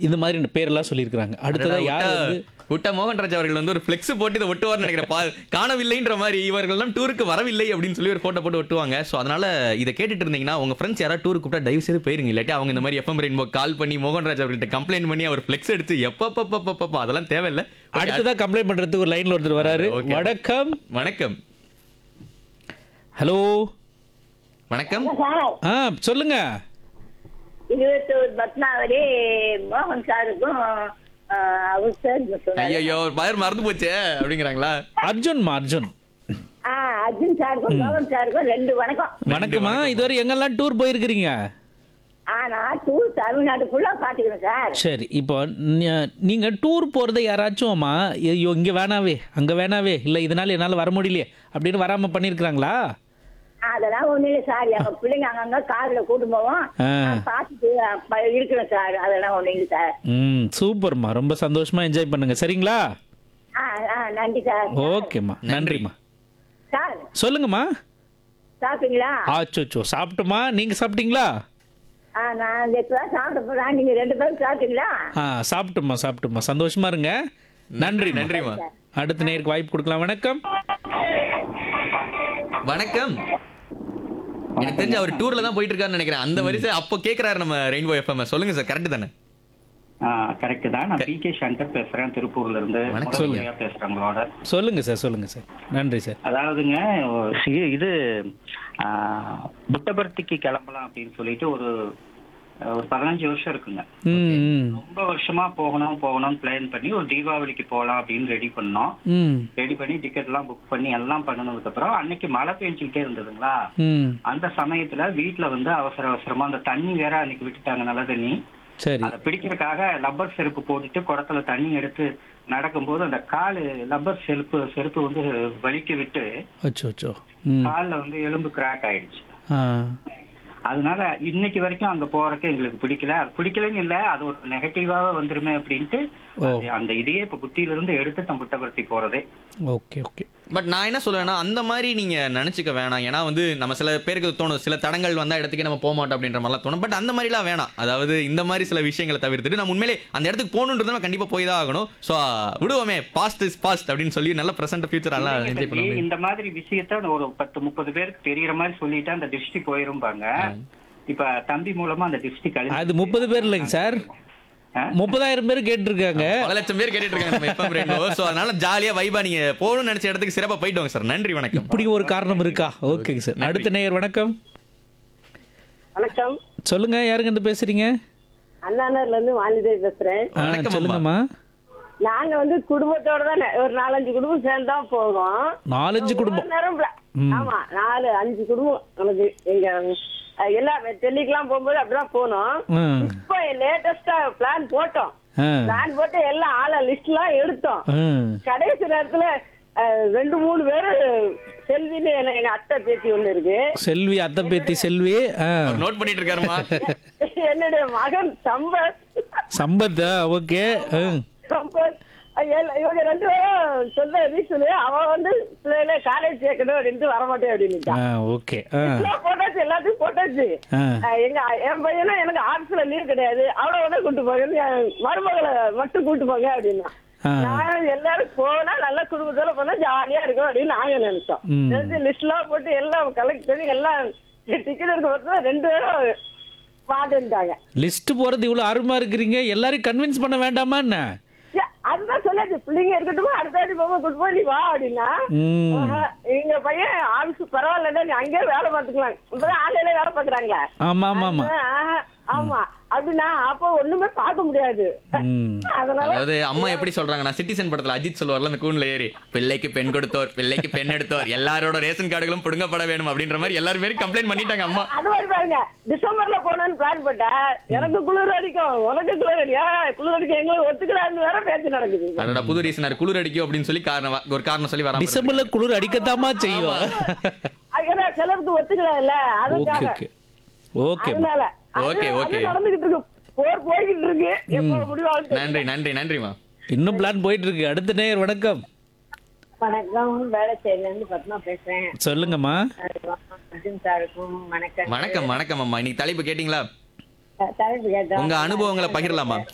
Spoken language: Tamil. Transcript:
இந்த மாதிரி பேரெல்லாம் சொல்லியிருக்கிறாங்க அடுத்ததா யார் வந்து விட்டா மோகன்ராஜ் அவர்கள் வந்து ஒரு ஃபிளெக்ஸ் போட்டு இதை ஒட்டுவார்னு நினைக்கிறேன் பா காணவில்லைன்ற மாதிரி இவர்கள் எல்லாம் டூருக்கு வரவில்லை அப்படின்னு சொல்லி ஒரு போட்டோ போட்டு ஒட்டுவாங்க ஸோ அதனால இதை கேட்டுட்டு இருந்தீங்கன்னா உங்க ஃப்ரெண்ட்ஸ் யாராவது டூருக்கு கூப்பிட்டா தயவு செய்து போயிருங்க இல்லாட்டி அவங்க இந்த மாதிரி எஃப்எம் ரெயின்போ கால் பண்ணி மோகன்ராஜ் அவர்கிட்ட கம்ப்ளைண்ட் பண்ணி அவர் ஃபிளெக்ஸ் எடுத்து எப்பப்பப்பப்பப்ப அதெல்லாம் தேவையில்லை Okay, அடுத்ததா கம்ப்ளைண்ட் பண்றதுக்கு ஒரு லைன்ல ஒருத்தர் வராரு Okay. வணக்கம் வணக்கம் ஹலோ வணக்கம் சார் ஆ சொல்லுங்க இருபத்தோரு பத்மாவதி மோகன் சாருக்கும் ஆஹ், அவர் சார் சொன்னாரு ஐயோ பயர் மறந்து போச்சே அப்படிங்கிறாங்களா அர்ஜுன்மா அர்ஜுன் ஆ அர்ஜுன் சாருக்கும் மோகன் சாருக்கும் ரெண்டு வணக்கம் வணக்கம்மா இதுவரை எங்கெல்லாம் டூர் போயிருக்கிறீங்க ஆ நான் டூர் தமிழ்நாடு ஃபுல்லா பாத்துக்கிறேன் சார் சரி இப்போ நீ- நீங்க டூர் போறதை யாராச்சும் அம்மா ஐயோ இங்க வேணாவே அங்க வேணாவே இல்ல இதனால என்னால வர முடியலையே அப்படின்னு வராம பண்ணிருக்காங்களா அதெல்லாம் ஒண்ணும் இல்லை சார் எங்க பிள்ளைங்க அங்கங்க கார்ல கூட்டு போவோம் ஆ. நான் பார்த்துட்டு அப்ப இருக்கிறேன் சார் அதெல்லாம் ஒண்ணும் இல்லை சார் ம் சூப்பர்மா ரொம்ப சந்தோஷமா என்ஜாய் பண்ணுங்க சரிங்களா ஆ ஆ நன்றி சார் ஓகேம்மா நன்றிம்மா சார் சொல்லுங்கம்மா சாப்பிட்டீங்களா ஆச்சோச்சோ சாப்பிட்டுமா நீங்க சாப்பிட்டீங்களா ஆ நான் இப்பதான் சாப்பிட போறேன் நீங்க ரெண்டு பேரும் சாப்பிட்டீங்களா ஆ சாப்பிட்டுமா சாப்பிட்டுமா சந்தோஷமா இருங்க நன்றி நன்றிம்மா அடுத்த நேருக்கு வாய்ப்பு கொடுக்கலாம் வணக்கம் வணக்கம் எனக்கு தெரிஞ்சு அவர் டூர்ல தான் போயிட்டு இருக்காருன்னு நினைக்கிறேன் அந்த வரிசை அப்போ கேக்குறாரு நம்ம ரெயின்போ எஃப்எம் சொல்லுங்க சார் கரெக்ட் தானே கரெக்ட் தான் நான் பி கே சங்கர் பேசுறேன் திருப்பூர்ல இருந்து வணக்கம். முதல் முறையா பேசுறேன் உங்களோட சொல்லுங்க சார் சொல்லுங்க சார் நன்றி சார் அதாவதுங்க சி- இது ஆ, புட்டபர்த்திக்கு கிளம்பலாம் அப்படின்னு சொல்லிட்டு ஒரு ஒரு பதினஞ்சு வருஷம் இருக்குங்க ம் ம் ரொம்ப வருஷமா போகணும் போகணும் பிளான் பண்ணி ஒரு தீபாவளிக்கு போகலாம் அப்படின்னு ரெடி பண்ணோம் ம் ரெடி பண்ணி டிக்கெட் எல்லாம் புக் பண்ணி எல்லாம் பண்ணதுக்கு அப்புறம் அன்னைக்கு மழை பெஞ்சுக்கிட்டே இருந்ததுங்களா ம் அந்த சமயத்துல வீட்ல வந்து அவசர அவசரமா அந்த தண்ணி வேற அன்னைக்கு விட்டுட்டாங்க நல்ல தண்ணி சரி அதை பிடிக்கிறதுக்காக லப்பர் செருப்பு போட்டுட்டு குடத்துல தண்ணி எடுத்து நடக்கும்போது அந்த காலு லப்பர் செருப்பு செருப்பு வந்து வலிக்க விட்டு அச்சோ அச்சோ ம் கால்ல வந்து எலும்பு கிராக் ஆயிடுச்சு ஆ அதனால இன்னைக்கு வரைக்கும் அங்க போறதுக்கு எங்களுக்கு பிடிக்கல அது பிடிக்கலன்னு இல்ல அது ஒரு நெகட்டிவாவே வந்துருமே அப்படின்ட்டு ஓ. அது அந்த இதையே இப்ப புத்தியில இருந்து எடுத்து தம் புட்டபர்த்தி போறதே ஓகே ஓகே பட் நான் என்ன சொல்லுவேன்னா அந்த மாதிரி நீங்க நினைச்சுக்க வேணாம் ஏன்னா வந்து நம்ம சில பேருக்கு தோணும் சில தடங்கள் வந்தா இடத்துக்கு நம்ம போக மாட்டோம் அப்படின்ற மாதிரிலாம் தோணும் பட் அந்த மாதிரிலாம் வேணாம் அதாவது இந்த மாதிரி சில விஷயங்களை தவிர்த்துட்டு நம்ம உண்மையிலே அந்த இடத்துக்கு போகணுன்றது நம்ம கண்டிப்பா போய் தான் ஆகணும் ஸோ விடுவோமே பாஸ்ட் இஸ் பாஸ்ட் அப்படின்னு சொல்லி நல்ல பிரசன்ட் ஃபியூச்சர் எல்லாம் என்ஜாய் பண்ண முடியும் இந்த மாதிரி விஷயத்த ஒரு பத்து முப்பது பேருக்கு தெரியற மாதிரி சொல்லிட்டு அந்த திருஷ்டி போயிரும்பாங்க இப்ப தம்பி மூலமா அந்த திருஷ்டி கழிஞ்சு அது முப்பது பேர் இல்லைங்க சார் ஆ? முப்பதாயிரம் பேர் கேட்டிருக்காங்க பல லட்சம் பேர் கேட்டுட்டு இருக்காங்க நம்ம FM ரெயின்போ ஸோ அதனால ஜாலியா வைபா நீங்க போகணும்னு நினைச்ச இடத்துக்கு சிறப்பா போயிட்டு வாங்க சார் நன்றி வணக்கம் இப்படி ஒரு காரணம் இருக்கா ஓகேங்க சார் அடுத்த நேயர் வணக்கம் வணக்கம் சொல்லுங்க யாருங்க இருந்து பேசுறீங்க அண்ணாநர்ல இருந்து வாலிதேவி பேசுறேன் ஆ, வணக்கம் சொல்லுங்கம்மா நாங்க வந்து குடும்பத்தோட தான் ஒரு நாலஞ்சு குடும்பம் சேர்ந்து தான் போவோம் நாலஞ்சு குடும்பம் ஒரு நேரம் pla- ஆமா நாலு அஞ்சு குடும்பம் நமக்கு எங்க அஹ், எல்லாம் டெல்லிக்கெல்லாம் போகும்போது அப்படிதான் போனோம் ம் இப்போ லேட்டஸ்டா பிளான் போட்டோம் ஆ பிளான் போட்டு எல்லாம் ஆள லிஸ்ட் எல்லாம் எடுத்தோம் ம் கடைசி நேரத்துல அஹ், ரெண்டு மூணு பேரு செல்வின்னு என்ன- எங்க அத்தை பேத்தி ஒண்ணு இருக்கு செல்வி அத்தை பேத்தி செல்வி ஆ நோட் பண்ணிட்டு இருக்காருமா என்னுடைய மகன் சம்பத் சம்பத் ஓகே சம்பத் அஹ், எல்லா- இவங்க ரெண்டு பேரும் சொல்ல ரீசனு அவன் வந்து பிள்ளைகளை காலேஜ் சேர்க்கணும் அப்படின்ட்டு வரமாட்டேன் அப்படின்னுட்டான் ஆ ஓகே ஆ எல்லாம் போட்டாச்சு எல்லாத்தையும் போட்டாச்சு ஆ அஹ் எங்க என் பையனும் எனக்கு ஆபீஸ்ல லீவ் கிடையாது அவளை வந்து கூட்டு போங்க என் மருமகளை மட்டும் கூட்டு போங்க அப்படின்னா ஆ. நான் எல்லாரும் போனா நல்ல குடும்பத்தோட போனா ஜாலியா இருக்கும் அப்படின்னு நாங்க நினைச்சோம் ம். நினைச்சு லிஸ்ட் எல்லாம் போட்டு எல்லாம் கலெக்ட் பண்ணி எல்லாம் டிக்கெட் எடுக்க பார்த்தா ரெண்டு பேரும் பாட்டுட்டாங்க லிஸ்ட் போறது இவ்வளவு ஆர்வமா இருக்கிறீங்க எல்லாரையும் கன்வின்ஸ் பண்ண வேண்டாமா என்ன அதுதான் சொல்லாச்சு பிள்ளைங்க இருக்கட்டும் அடுத்த வாட்டி போகும்போது கூட்டு போய் நீ வா அப்படின்னா ம் ஆஹா, எங்க பையன் ஆபீஸ் பரவாயில்லடா நீ அங்கேயே வேலை பார்த்துக்கலாம் இப்பதான் ஆன்லைன்ல வேலை பார்க்கறாங்களா ஆமா ஆமா ஆமா ஆஹா, ஆமா அப்படின்னா அப்போ ஒண்ணுமே பார்க்க முடியாது ம் அதனால அதாவது அம்மா எப்படி சொல்றாங்கன்னா சிட்டிசன் படத்துல அஜித் சொல்லுவார்ல அந்த கூண்ல ஏறி பிள்ளைக்கு பெண் கொடுத்தோர் பிள்ளைக்கு பெண் எடுத்தோர் எல்லாரோட ரேஷன் கார்டுகளும் புடுங்கப்பட வேணும் அப்படின்ற மாதிரி எல்லாரும் பேரும் கம்ப்ளைண்ட் பண்ணிட்டாங்க அம்மா அது மாதிரி பாருங்க டிசம்பர்ல போனோம்னு பிளான் போட்டா எனக்கு குளிர் அடிக்கும் உனக்கு குளிர் அடிக்கும் குளிர் அடிக்கும் எங்களுக்கு ஒத்துக்கிறான்னு வேற பேச்சு நடக்குது அதோட புது ரீசன் குளிர் அடிக்கும் அப்படின்னு சொல்லி காரணம் ஒரு காரணம் சொல்லி வராம டிசம்பர்ல குளிர் அடிக்கத்தாமா செய்யும் அது ஏன்னா சிலருக்கு ஒத்துக்கிறாங்கல்ல ஓகே அதுக்காக ஓகே ஓகே அதனால அது- ஓகே, அது ஓகே. நடந்துகிட்டு இருக்கு போர் போய்கிட்டு இருக்கு எப்போ முடிவாங்க நன்றி நன்றி நன்றிமா இன்னும் பிளான் போயிட்டு இருக்கு அடுத்த நேயர் வணக்கம் வணக்கம் வேலைச்சேரில இருந்து பத்மா பேசுறேன் சொல்லுங்கம்மா அர்ஜுன் சாருக்கும் வணக்கம் வணக்கம் வணக்கம் அம்மா இன்னைக்கு தலைப்பு கேட்டீங்களா தலைப்பு கேட்டோம் உங்க அனுபவங்களை பகிரலாமா